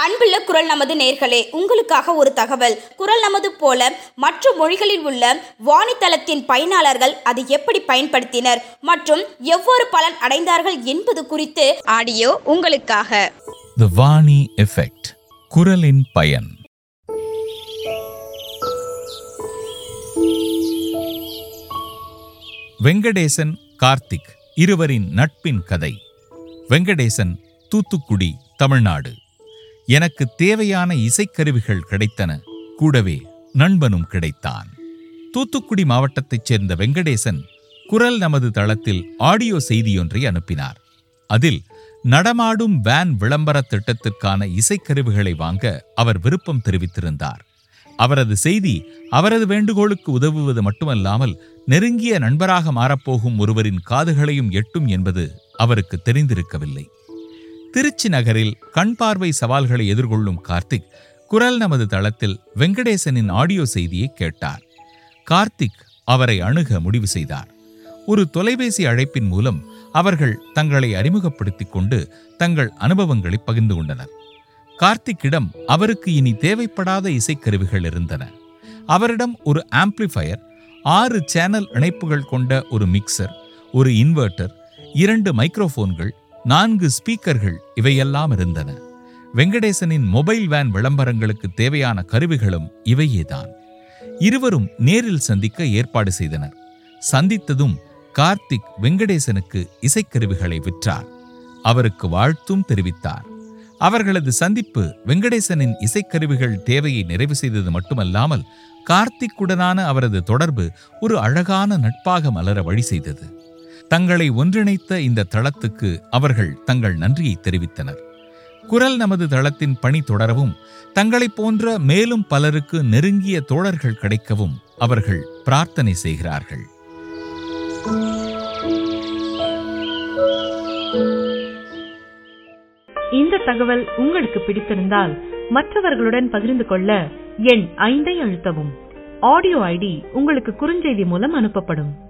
அன்புள்ள குரல் நமது நேர்களே உங்களுக்காக ஒரு தகவல் குரல் நமது போல மற்ற மொழிகளில் உள்ள வாணித்தளத்தின் பயனாளர்கள் அதை எப்படி பயன்படுத்தினர் மற்றும் எவ்வாறு பலன் அடைந்தார்கள் என்பது குறித்து ஆடியோ உங்களுக்காக த வாணி எஃபெக்ட் குரலின் பயன் வெங்கடேசன் கார்த்திக் இருவரின் நட்பின் கதை வெங்கடேசன் தூத்துக்குடி தமிழ்நாடு எனக்கு தேவையான இசைக்கருவிகள் கிடைத்தன கூடவே நண்பனும் கிடைத்தான் தூத்துக்குடி மாவட்டத்தைச் சேர்ந்த வெங்கடேசன் குரல் நமது தளத்தில் ஆடியோ செய்தியொன்றை அனுப்பினார் அதில் நடமாடும் வேன் விளம்பர திட்டத்திற்கான இசைக்கருவிகளை வாங்க அவர் விருப்பம் தெரிவித்திருந்தார் அவரது செய்தி அவரது வேண்டுகோளுக்கு உதவுவது மட்டுமல்லாமல் நெருங்கிய நண்பராக மாறப்போகும் ஒருவரின் காதுகளையும் எட்டும் என்பது அவருக்கு தெரிந்திருக்கவில்லை திருச்சி நகரில் கண் பார்வை சவால்களை எதிர்கொள்ளும் கார்த்திக் குரல் நமது தளத்தில் வெங்கடேசனின் ஆடியோ செய்தியை கேட்டார் கார்த்திக் அவரை அணுக முடிவு செய்தார் ஒரு தொலைபேசி அழைப்பின் மூலம் அவர்கள் தங்களை அறிமுகப்படுத்திக் கொண்டு தங்கள் அனுபவங்களை பகிர்ந்து கொண்டனர் கார்த்திக்கிடம் அவருக்கு இனி தேவைப்படாத இசைக்கருவிகள் இருந்தன அவரிடம் ஒரு ஆம்ப்ளிஃபயர் ஆறு சேனல் இணைப்புகள் கொண்ட ஒரு மிக்சர் ஒரு இன்வெர்ட்டர் இரண்டு மைக்ரோஃபோன்கள் நான்கு ஸ்பீக்கர்கள் இவையெல்லாம் இருந்தன வெங்கடேசனின் மொபைல் வேன் விளம்பரங்களுக்கு தேவையான கருவிகளும் இவையேதான் இருவரும் நேரில் சந்திக்க ஏற்பாடு செய்தனர் சந்தித்ததும் கார்த்திக் வெங்கடேசனுக்கு இசைக்கருவிகளை விற்றார் அவருக்கு வாழ்த்தும் தெரிவித்தார் அவர்களது சந்திப்பு வெங்கடேசனின் இசைக்கருவிகள் தேவையை நிறைவு செய்தது மட்டுமல்லாமல் கார்த்திக்குடனான அவரது தொடர்பு ஒரு அழகான நட்பாக மலர வழி செய்தது தங்களை ஒன்றிணைத்த இந்த தளத்துக்கு அவர்கள் தங்கள் நன்றியை தெரிவித்தனர் குரல் நமது தளத்தின் பணி தொடரவும் தங்களைப் போன்ற மேலும் பலருக்கு நெருங்கிய தோழர்கள் கிடைக்கவும் அவர்கள் பிரார்த்தனை செய்கிறார்கள் இந்த தகவல் உங்களுக்கு பிடித்திருந்தால் மற்றவர்களுடன் பகிர்ந்து கொள்ள எண் ஐந்தை அழுத்தவும் ஆடியோ ஐடி உங்களுக்கு குறுஞ்செய்தி மூலம் அனுப்பப்படும்